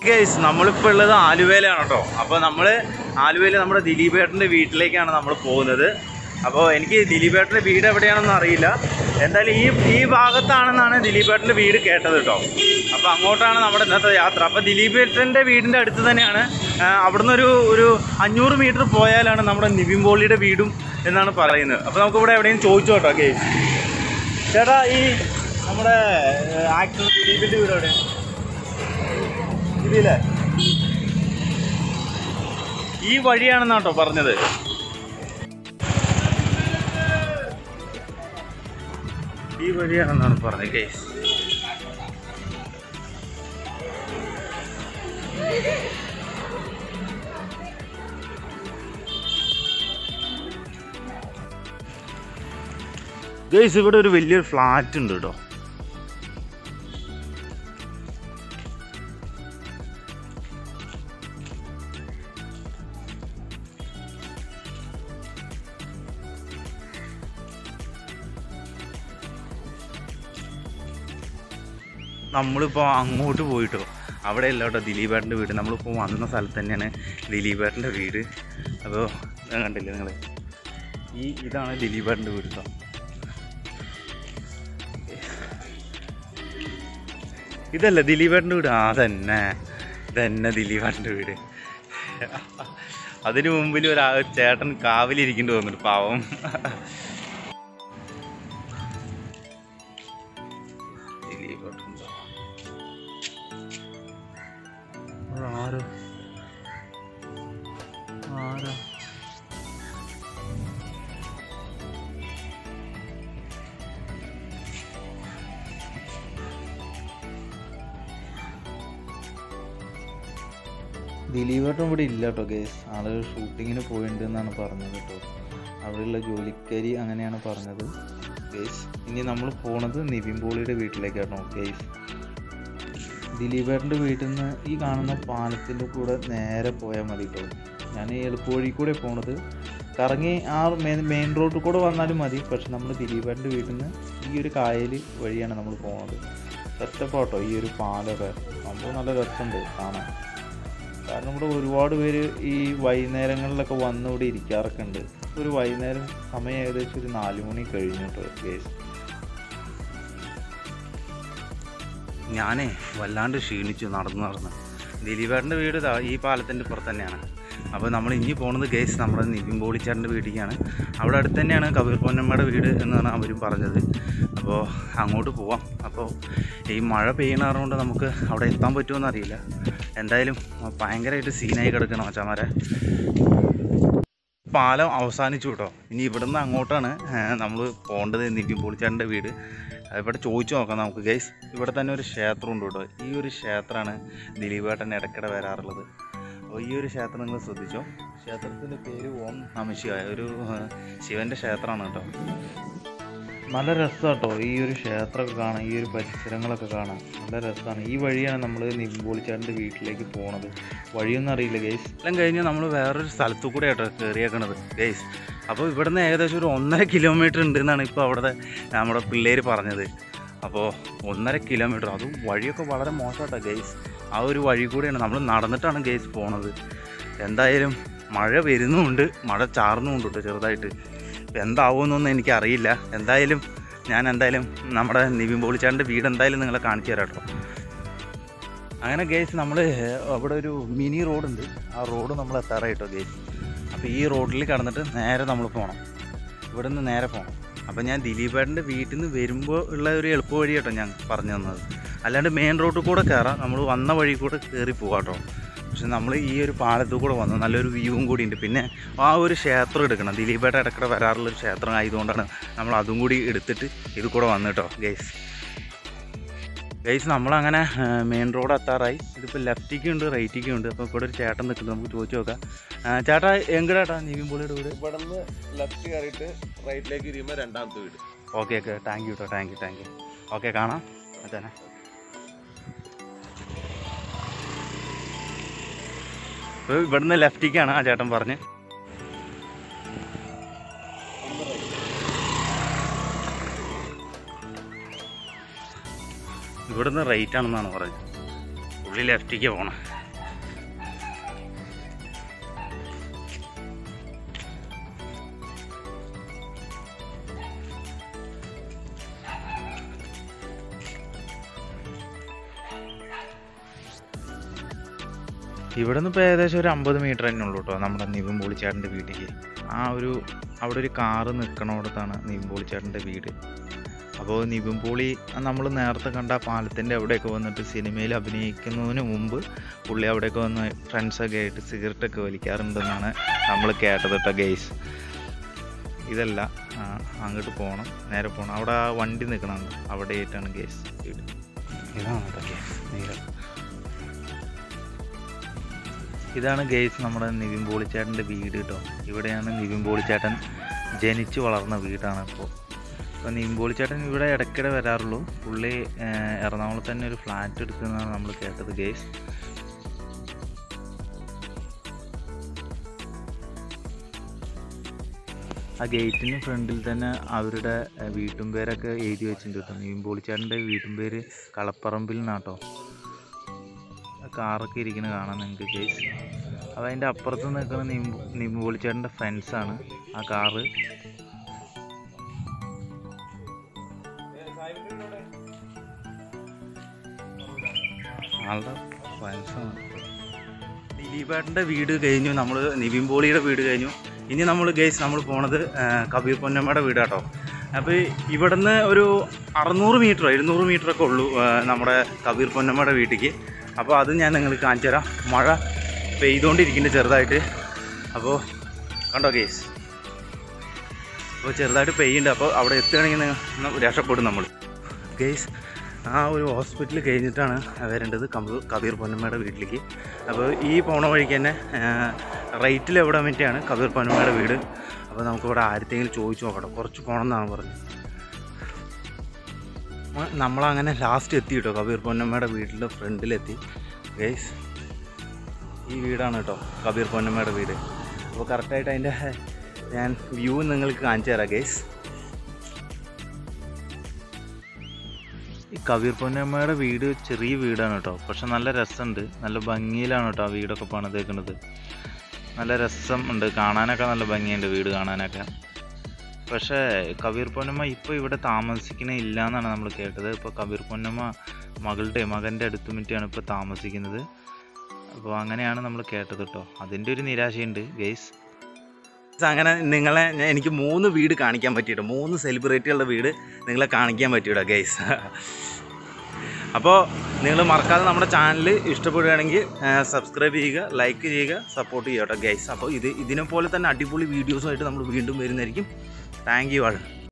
guys നമ്മളിപ്പോൾ ഉള്ളത് ആലുവയിലാണ് കേട്ടോ അപ്പോൾ നമ്മൾ ആലുവയിൽ നമ്മുടെ ദിലീപേട്ടൻ്റെ വീട്ടിലേക്കാണ് നമ്മൾ പോകുന്നത് അപ്പോൾ എനിക്ക് ദിലീപേട്ടൻ്റെ വീട് എവിടെയാണെന്ന് അറിയില്ല എന്തായാലും ഈ ഈ ഭാഗത്താണെന്നാണ് ദിലീപേട്ടൻ്റെ വീട് കേട്ടത് കേട്ടോ അപ്പോൾ അങ്ങോട്ടാണ് നമ്മുടെ ഇന്നത്തെ യാത്ര അപ്പോൾ ദിലീപേട്ടൻ്റെ വീടിൻ്റെ അടുത്ത് തന്നെയാണ് ആ, അവിടുന്ന് ഒരു ഒരു അഞ്ഞൂറ് മീറ്റർ പോയാലാണ് നമ്മുടെ നിവിൻ പോളിയുടെ വീടും എന്നാണ് പറയുന്നത് അപ്പോൾ നമുക്ക് ഇവിടെ എവിടെയും ചോദിച്ചു കേട്ടോ ഗൈസ് ചേട്ടാ ഈ നമ്മുടെ ആക്ടർ ദിലീപിൻ്റെ വീട് എവിടെയാണ് ഇതില്ലേ ഈ വഴിയാണെന്നാട്ടോ പറഞ്ഞത് ഈ വഴിയാണെന്നാണ് പറഞ്ഞത് കേസ് ഗൈസ് ഇവിടെ ഒരു വലിയൊരു ഫ്ലാറ്റ് ഉണ്ട് കേട്ടോ നമ്മളിപ്പോൾ അങ്ങോട്ട് പോയിട്ടോ അവിടെ അല്ല കേട്ടോ ദിലീപേട്ടൻ്റെ വീട് നമ്മളിപ്പോൾ വന്ന സ്ഥലത്ത് തന്നെയാണ് ദിലീപേട്ടൻ്റെ വീട് അപ്പോൾ കണ്ടില്ലേ നിങ്ങൾ ഈ ഇതാണ് ദിലീപേട്ടൻ്റെ വീട് കേട്ടോ ഇതല്ല ദിലീപേട്ടൻ്റെ വീട് ആ തന്നെ ഇതന്നെ ദിലീപേട്ടൻ്റെ വീട് അതിനു മുമ്പിൽ ഒരു ആ- ചേട്ടൻ കാവിലിരിക്കേണ്ടി തോന്നുന്നു പാവം ദിലീപേട്ടൻ്റെ ആരോ ആരോ ദിലീപേട്ടൻ ഇവിടെ ഇല്ല കേട്ടോ ഗേസ് ആള് ഷൂട്ടിങ്ങിന് പോയിട്ടുണ്ട് എന്നാണ് പറഞ്ഞത് കേട്ടോ അവിടെയുള്ള ജോലിക്കാരി അങ്ങനെയാണ് പറഞ്ഞത് ഗേസ് ഇനി നമ്മൾ പോണത് നിവിൻ പോളിയുടെ വീട്ടിലേക്കാട്ടോ ഗേസ് ദിലീപേട്ടൻ്റെ വീട്ടിൽ നിന്ന് ഈ കാണുന്ന പാലത്തിൻ്റെ കൂടെ നേരെ പോയാൽ മതി കേട്ടോ ഞാൻ ഈ എളുപ്പവഴി കൂടെ പോണത് കറങ്ങി ആ മെയിൻ മെയിൻ റോഡിൽ കൂടെ വന്നാലും മതി പക്ഷെ നമ്മൾ ദിലീപേട്ടൻ്റെ വീട്ടിൽ നിന്ന് ഈ ഒരു കായൽ വഴിയാണ് നമ്മൾ പോകുന്നത് സെറ്റപ്പാട്ടോ ഈ ഒരു പാലൊക്കെ സംഭവം നല്ല രസമുണ്ട് കാണാൻ കാരണം ഇവിടെ ഒരുപാട് പേര് ഈ വൈകുന്നേരങ്ങളിലൊക്കെ വന്ന് ഇവിടെ ഇരിക്കാറൊക്കെ ഉണ്ട് ഒരു വൈകുന്നേരം സമയം ഏകദേശം ഒരു നാല് മണി കഴിഞ്ഞു കേട്ടോ കേസ് ഞാനേ വല്ലാണ്ട് ക്ഷീണിച്ചു നടന്ന് നടന്ന് ദിലീപേട്ടൻ്റെ വീട് ദാ ഈ പാലത്തിൻ്റെ പുറത്ത് തന്നെയാണ് അപ്പോൾ നമ്മൾ ഇനി പോകുന്നത് ഗേസ് നമ്മുടെ നിവിൻ പോളിച്ചാറിൻ്റെ വീട്ടിലേക്കാണ് അവിടെ അടുത്ത് തന്നെയാണ് കബീർ പൊന്നമ്മയുടെ വീട് എന്നാണ് അവരും പറഞ്ഞത് അപ്പോൾ അങ്ങോട്ട് പോവാം അപ്പോൾ ഈ മഴ പെയ്യണ കാരണം കൊണ്ട് നമുക്ക് അവിടെ എത്താൻ പറ്റുമോ അറിയില്ല എന്തായാലും ഭയങ്കരമായിട്ട് സീനായി കിടക്കണം മച്ചാമാരെ പാലം അവസാനിച്ചു കേട്ടോ ഇനി ഇവിടുന്ന് അങ്ങോട്ടാണ് നമ്മൾ പോകേണ്ടത് നിവിൻ പോളിച്ചാറിൻ്റെ വീട് ഇവിടെ ചോദിച്ചു നോക്കാം നമുക്ക് ഗൈസ് ഇവിടെ തന്നെ ഒരു ക്ഷേത്രം ഉണ്ട് കേട്ടോ ഈ ഒരു ക്ഷേത്രമാണ് ദിലീപേട്ടൻ ഇടയ്ക്കിടെ വരാറുള്ളത് അപ്പോൾ ഈ ഒരു ക്ഷേത്രം നിങ്ങൾ ശ്രദ്ധിച്ചോ ക്ഷേത്രത്തിൻ്റെ പേര് ഓം നമശിവായ ഒരു ആ, ശിവൻ്റെ ക്ഷേത്രമാണ് കേട്ടോ നല്ല രസമാണ് കേട്ടോ ഈ ഒരു ക്ഷേത്രമൊക്കെ കാണാൻ ഈ ഒരു പരിസരങ്ങളൊക്കെ കാണാൻ നല്ല രസമാണ് ഈ വഴിയാണ് നമ്മൾ നിമ്പോളിച്ചാറിൻ്റെ വീട്ടിലേക്ക് പോണത് വഴിയൊന്നും അറിയില്ല ഗേസ് എല്ലാം കഴിഞ്ഞ് നമ്മൾ വേറൊരു സ്ഥലത്തു കൂടെ കേട്ടോ കയറിയേക്കണത് ഗൈസ് അപ്പോൾ ഇവിടുന്ന് ഏകദേശം ഒരു ഒന്നര കിലോമീറ്റർ ഉണ്ട് എന്നാണ് ഇപ്പോൾ അവിടുത്തെ നമ്മുടെ പിള്ളേർ പറഞ്ഞത് അപ്പോൾ ഒന്നര കിലോമീറ്റർ അതും വഴിയൊക്കെ വളരെ മോശമാട്ടോ ഗൈസ് ആ ഒരു വഴി കൂടെയാണ് നമ്മൾ നടന്നിട്ടാണ് ഗൈസ് പോണത് എന്തായാലും മഴ വരുന്നുമുണ്ട് മഴ ചാർന്നുമുണ്ട് കേട്ടോ ചെറുതായിട്ട് ഇപ്പം എന്താവുമെന്നൊന്നും എനിക്കറിയില്ല എന്തായാലും ഞാൻ എന്തായാലും നമ്മുടെ നിവിൻ പോളിച്ചാറിൻ്റെ വീട് എന്തായാലും നിങ്ങളെ കാണിച്ചു തരാം കേട്ടോ അങ്ങനെ ഗേസ് നമ്മൾ അവിടെ ഒരു മിനി റോഡുണ്ട് ആ റോഡ് നമ്മൾ എത്താറായിട്ടോ ഗേസ് അപ്പോൾ ഈ റോഡിൽ കടന്നിട്ട് നേരെ നമ്മൾ പോകണം ഇവിടെ നിന്ന് നേരെ പോകണം അപ്പോൾ ഞാൻ ദിലീപേട്ടൻ്റെ വീട്ടിൽ നിന്ന് വരുമ്പോൾ ഉള്ള ഒരു എളുപ്പ വഴി കേട്ടോ ഞാൻ പറഞ്ഞു തന്നത് അല്ലാണ്ട് മെയിൻ റോഡിൽ കൂടെ കയറാം നമ്മൾ വന്ന വഴി കൂടെ കയറി പോകാം കേട്ടോ പക്ഷെ നമ്മൾ ഈ ഒരു പാലത്തിൽ കൂടെ വന്നു നല്ലൊരു വ്യൂവും കൂടി ഉണ്ട് പിന്നെ ആ ഒരു ക്ഷേത്രം എടുക്കണം ദിലീപേട്ട ഇടയ്ക്കിടെ വരാറുള്ള ഒരു ക്ഷേത്രം ആയതുകൊണ്ടാണ് നമ്മൾ അതും കൂടി എടുത്തിട്ട് ഇത് കൂടെ വന്നു കേട്ടോ ഗൈസ് ഗൈസ് നമ്മളങ്ങനെ മെയിൻ റോഡ് എത്താറായി ഇതിപ്പോൾ ലെഫ്റ്റിക്കും ഉണ്ട് റൈറ്റിക്കും ഉണ്ട് അപ്പോൾ ഇവിടെ ഒരു ചേട്ടൻ നിൽക്കുന്നുണ്ട് നമുക്ക് ചോദിച്ചു നോക്കാം ആ, ചേട്ടാ എങ്കടാട്ടാ നിവിൻ പോളിയുടെ വീട് ഇവിടുന്ന് ലെഫ്റ്റ് കയറിയിട്ട് റൈറ്റിലേക്ക് തിരിയുമ്പോൾ രണ്ടാമത്തെ വീട് ഓക്കെ ഓക്കെ താങ്ക് യു കേട്ടോ thank you thank you okay കാണാം അതെ ഇപ്പോൾ ഇവിടുന്ന് ലെഫ്റ്റിക്കാണ് ആ ചേട്ടൻ പറഞ്ഞ് ഇവിടുന്ന് റൈറ്റ് ആണെന്നാണ് പറഞ്ഞത് പുള്ളി ലെഫ്റ്റിക്ക് പോകണം ഇവിടെ നിന്ന് ഇപ്പോൾ ഏകദേശം ഒരു അമ്പത് മീറ്റർ തന്നെ ഉള്ളൂ കേട്ടോ നമ്മുടെ നിവിൻ പോളിച്ചേട്ടൻ്റെ വീട്ടിലേക്ക് ആ ഒരു അവിടെ ഒരു കാറ് നിൽക്കണോടത്താണ് നിവിൻ പോളിച്ചേട്ടൻ്റെ വീട് അപ്പോൾ നിവിൻ പോളി നമ്മൾ നേരത്തെ കണ്ട ആ പാലത്തിൻ്റെ അവിടെയൊക്കെ വന്നിട്ട് സിനിമയിൽ അഭിനയിക്കുന്നതിന് മുമ്പ് പുള്ളി അവിടെയൊക്കെ വന്ന് ഫ്രണ്ട്സൊക്കെ ആയിട്ട് സിഗരറ്റൊക്കെ വലിക്കാറുണ്ടെന്നാണ് നമ്മൾ കേട്ടത് കേട്ടോ ഗെയ്സ് ഇതല്ല ആ, അങ്ങോട്ട് പോകണം നേരെ പോകണം അവിടെ ആ വണ്ടി നിൽക്കണുണ്ട് അവിടെ ആയിട്ടാണ് ഗെയ്സ് വീട് ഇതാണ് കേട്ടോ ഗെയ്സ് നീല ഇതാണ് ഗെയ്സ് നമ്മുടെ നിവിൻ പോളിച്ചേട്ടൻ്റെ വീട് കേട്ടോ ഇവിടെയാണ് നിവിൻ പോളിച്ചേട്ടൻ ജനിച്ചു വളർന്ന വീടാണ് ഇപ്പോൾ അപ്പോൾ നിവിൻ പോളിച്ചേട്ടൻ ഇവിടെ ഇടയ്ക്കിടെ വരാറുള്ളൂ പുള്ളി ഏഹ്, എറണാകുളത്ത് തന്നെ ഒരു ഫ്ലാറ്റ് എടുക്കുന്നതാണ് നമ്മൾ കേട്ടത് ഗെയ്സ് ആ ഗേറ്റിന് ഫ്രണ്ടിൽ തന്നെ അവരുടെ ഏഹ്, വീട്ടും പേരൊക്കെ എഴുതി വെച്ചിട്ടുണ്ട് കേട്ടോ നിവിൻ പോളിച്ചേട്ടൻ്റെ വീട്ടും പേര് കളപ്പറമ്പിൽ നിന്നാട്ടോ ആ കാറൊക്കെ ഇരിക്കുന്നത് കാണാം നിങ്ങൾക്ക് കേസ് അപ്പോൾ അതിൻ്റെ അപ്പുറത്ത് നിൽക്കുന്ന നിമ്പു നിമ്പുളിച്ചേട്ടൻ്റെ ഫ്രണ്ട്സാണ് ആ കാറ് ആളുടെ ഫ്രണ്ട്സാണ് ദിലീപേട്ടൻ്റെ വീട് കഴിഞ്ഞു നമ്മൾ നിവിൻ പോളിയുടെ വീട് കഴിഞ്ഞു ഇനി നമ്മൾ ഗേസ് നമ്മൾ പോണത് ആ, കബീർ പൊന്നമ്മയുടെ വീട് കേട്ടോ അപ്പോൾ ഇവിടുന്ന് ഒരു അറുന്നൂറ് മീറ്ററോ എഴുന്നൂറ് മീറ്ററൊക്കെ ഉള്ളൂ ആ, നമ്മുടെ കബീർ പൊന്നമ്മയുടെ വീട്ടിലേക്ക് അപ്പോൾ അത് ഞാൻ നിങ്ങൾക്ക് കാണിച്ചു തരാം മഴ പെയ്തുകൊണ്ടിരിക്കുന്നുണ്ട് ചെറുതായിട്ട് അപ്പോൾ കണ്ടോ ഗേസ് അപ്പോൾ ചെറുതായിട്ട് പെയ്യുന്നുണ്ട് അപ്പോൾ അവിടെ എത്തുകയാണെങ്കിൽ നിങ്ങൾ രക്ഷപ്പെടും നമ്മൾ ഗേസ് ആ ഒരു ഹോസ്പിറ്റൽ കഴിഞ്ഞിട്ടാണ് വരേണ്ടത് കബീർ കബീർ പൊന്നമ്മയുടെ വീട്ടിലേക്ക് അപ്പോൾ ഈ പോണ വഴിക്ക് തന്നെ റൈറ്റിൽ എവിടെ വേണ്ടിയാണ് കബീർ പൊന്നമ്മയുടെ വീട് അപ്പോൾ നമുക്കിവിടെ ആരത്തെങ്കിലും ചോദിച്ചു നോക്കണം കുറച്ച് പോകണം എന്നാണ് പറഞ്ഞത് മ- നമ്മളങ്ങനെ ലാസ്റ്റ് എത്തി കേട്ടോ കബീർ പൊന്നമ്മയുടെ വീട്ടിൻ്റെ ഫ്രണ്ടിലെത്തി ഗൈസ് ഈ വീടാണ് കേട്ടോ കബീർ പൊന്നമ്മയുടെ വീട് അപ്പോൾ കറക്റ്റായിട്ട് അതിൻ്റെ ഞാൻ വ്യൂ നിങ്ങൾക്ക് കാണിച്ചു തരാം ഗൈസ് ഈ കബീർ പൊന്നമ്മയുടെ വീട് ചെറിയ വീടാണ് കേട്ടോ പക്ഷെ നല്ല രസമുണ്ട് നല്ല ഭംഗിയിലാണ് കേട്ടോ ആ വീടൊക്കെ പണിതേക്കുന്നത് നല്ല രസം ഉണ്ട് കാണാനൊക്കെ നല്ല ഭംഗിയുണ്ട് വീട് കാണാനൊക്കെ പക്ഷേ കബീർ പൊന്നമ്മ ഇപ്പോൾ ഇവിടെ താമസിക്കണേ ഇല്ല എന്നാണ് നമ്മൾ കേട്ടത് ഇപ്പോൾ കബീർ പൊന്നമ്മ മകളുടെ മകൻ്റെ അടുത്തുമിറ്റാണ് ഇപ്പോൾ താമസിക്കുന്നത് അപ്പോൾ അങ്ങനെയാണ് നമ്മൾ കേട്ടത് കേട്ടോ അതിൻ്റെ ഒരു നിരാശയുണ്ട് ഗെയ്സ് അങ്ങനെ നിങ്ങളെ ഞാൻ- എനിക്ക് മൂന്ന് വീട് കാണിക്കാൻ പറ്റിയിട്ടോ മൂന്ന് സെലിബ്രിറ്റികളുടെ വീട് നിങ്ങളെ കാണിക്കാൻ പറ്റിയിട്ടോ ഗെയ്സ് അപ്പോൾ നിങ്ങൾ മറക്കാതെ നമ്മുടെ ചാനൽ ഇഷ്ടപ്പെടുകയാണെങ്കിൽ സബ്സ്ക്രൈബ് ചെയ്യുക ലൈക്ക് ചെയ്യുക സപ്പോർട്ട് ചെയ്യുക കേട്ടോ ഗൈസ് അപ്പോൾ ഇത് ഇതിനെ പോലെ തന്നെ അടിപൊളി വീഡിയോസുമായിട്ട് നമ്മൾ വീണ്ടും വരുന്നതായിരിക്കും താങ്ക് യു ആൾ